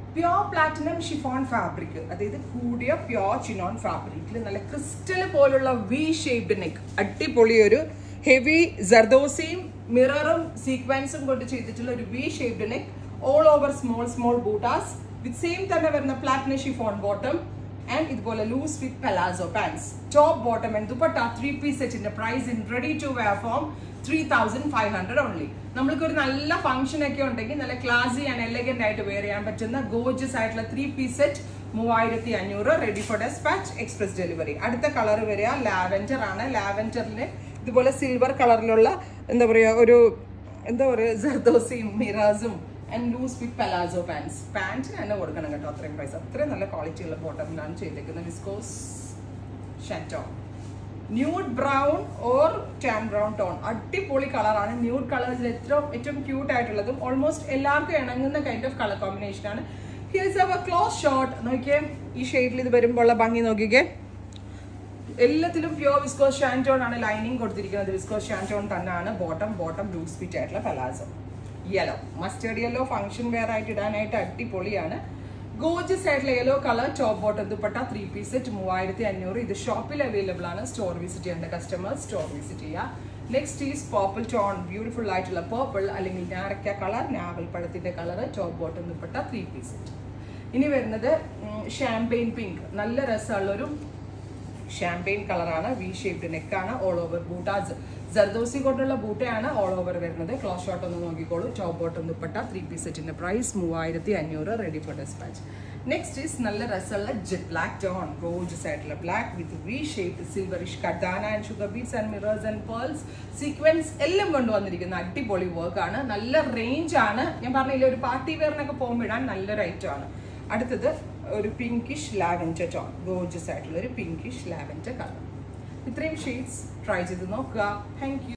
pure platinum chiffon fabric അതായത് കൂടിയ pure chinon ഫാബ്രിക്കിൽ നല്ല ക്രിസ്റ്റൽ പോലുള്ള വി ഷേപ്ഡ് നെക്ക് അടിപൊളി ഒരു ഹെവി ജർദോസിയും മിററും സീക്വൻസും കൊണ്ട് ചെയ്തിട്ടുള്ള ഒരു V shaped neck all over small small buttas with same തന്നെ വരുന്ന പ്ലാറ്റിനം ഷിഫോൺ ബോട്ടം ആൻഡ് ഇതുപോലെ loose with palazzo pants top bottom and dupatta three piece സെറ്റിന്റെ price in ready to wear from three thousand five hundred only നമ്മൾക്ക് ഒരു നല്ല function ഒക്കെ ഉണ്ടെങ്കിൽ നല്ല ക്ലാസി ആൻഡ് എലഗന്റ് ആയിട്ട് വെയർ ചെയ്യാൻ പറ്റുന്ന ഗോജസ് ആയിട്ടുള്ള ത്രീ പീസ് സെറ്റ് മൂവായിരത്തി അഞ്ഞൂറ് ready for despatch express delivery അടുത്ത കളർ വരിക ലാവൻഡർ ആണ് ലാവൻഡറിന് ഇതുപോലെ സിൽവർ കളറിലുള്ള എന്താ പറയുക ഒരു എന്താ പറയുക ജർദോസിയും മിറാസും and loose with palazzo pants പാൻറ്റിന് തന്നെ കൊടുക്കണം കേട്ടോ അത്രയും പ്രൈസ് അത്രയും നല്ല ക്വാളിറ്റി ഉള്ള ബോട്ടമിലാണ് ചെയ്തേക്കുന്നത് വിസ്കോസ് ഷാറ്റോ nude brown or tan brown tone അടിപൊളി കളറാണ് ന്യൂഡ് കളേഴ്സിൽ ഏറ്റവും ഏറ്റവും ക്യൂട്ട് ആയിട്ടുള്ളതും ഓൾമോസ്റ്റ് എല്ലാവർക്കും ഇണങ്ങുന്ന കൈൻഡ് ഓഫ് കളർ കോമ്പിനേഷൻ ആണ് ഹിയർസ് അവർ ക്ലോസ് ഷോർട്ട് നോക്കിയേ ഈ ഷെയ്ഡിൽ ഇത് വരുമ്പോൾ ഉള്ള ഭംഗി നോക്കിക്കേ എല്ലാത്തിലും പ്യോർ വിസ്കോസ് ഷാൻറ്റോൺ ആണ് ലൈനിങ് കൊടുത്തിരിക്കുന്നത് വിസ്കോസ് ഷാൻറ്റോൺ തന്നെയാണ് ബോട്ടം ബോട്ടം ലൂസ് ഫിറ്റ് ആയിട്ടുള്ള palazzo yellow mustard yellow function wear ആയിട്ട് ഇടാനായിട്ട് അടിപൊളിയാണ് ഗോജസ് ആയിട്ടുള്ള yellow colour top bottom dupatta three piece set മൂവായിരത്തി അഞ്ഞൂറ് ഇത് ഷോപ്പിൽ അവൈലബിൾ ആണ് സ്റ്റോർ വിസിറ്റ് ചെയ്യേണ്ട കസ്റ്റമേഴ്സ് സ്റ്റോർ വിസിറ്റ് ചെയ്യുക next is purple tone beautiful ആയിട്ടുള്ള പേർപ്പിൾ അല്ലെങ്കിൽ ഞാറക്ക കളർ നാവൽ പഴത്തിന്റെ colour top bottom dupatta three piece set ഇനി വരുന്നത് ഷാംപെയിൻ പിങ്ക് നല്ല രസമുള്ളൊരു ഷാംപെയിൻ കളറാണ് വി ഷേപ്ഡ് നെക്കാണ് ഓൾ ഓവർ ബൂട്ടാസ് ജർദോസി കൊണ്ടുള്ള ബൂട്ടയാണ് ഓൾ ഓവർ വരുന്നത് ക്ലോസ് ഷോട്ട് ഒന്ന് നോക്കിക്കോളൂ top bottom dupatta three piece സെറ്റിന്റെ പ്രൈസ് മൂവായിരത്തി അഞ്ഞൂറ് ready for despatch next is നല്ല രസമുള്ള ജെറ്റ് ബ്ലാക്ക് ടോൺ ഗോജസ് ആയിട്ടുള്ള black with V shaped silverish കഡാന and sugar beads and mirrors and pearls sequence എല്ലാം കൊണ്ടുവന്നിരിക്കുന്ന അടിപൊളി വർക്ക് ആണ് നല്ല റേഞ്ച് ആണ് ഞാൻ പറഞ്ഞില്ല ഒരു പാർട്ടി വെയറിനൊക്കെ പോകുമ്പോൾ ഇടാൻ നല്ലൊരു ഐറ്റം ആണ് അടുത്തത് ഒരു പിങ്കിഷ് ലാവൻഡർ ടോൺ ഗോജസ് ആയിട്ടുള്ള ഒരു പിങ്കിഷ് ലാവൻഡർ കളർ ഇത്രയും ഷെയ്ഡ്സ് ട്രൈ ചെയ്ത് നോക്കുക താങ്ക്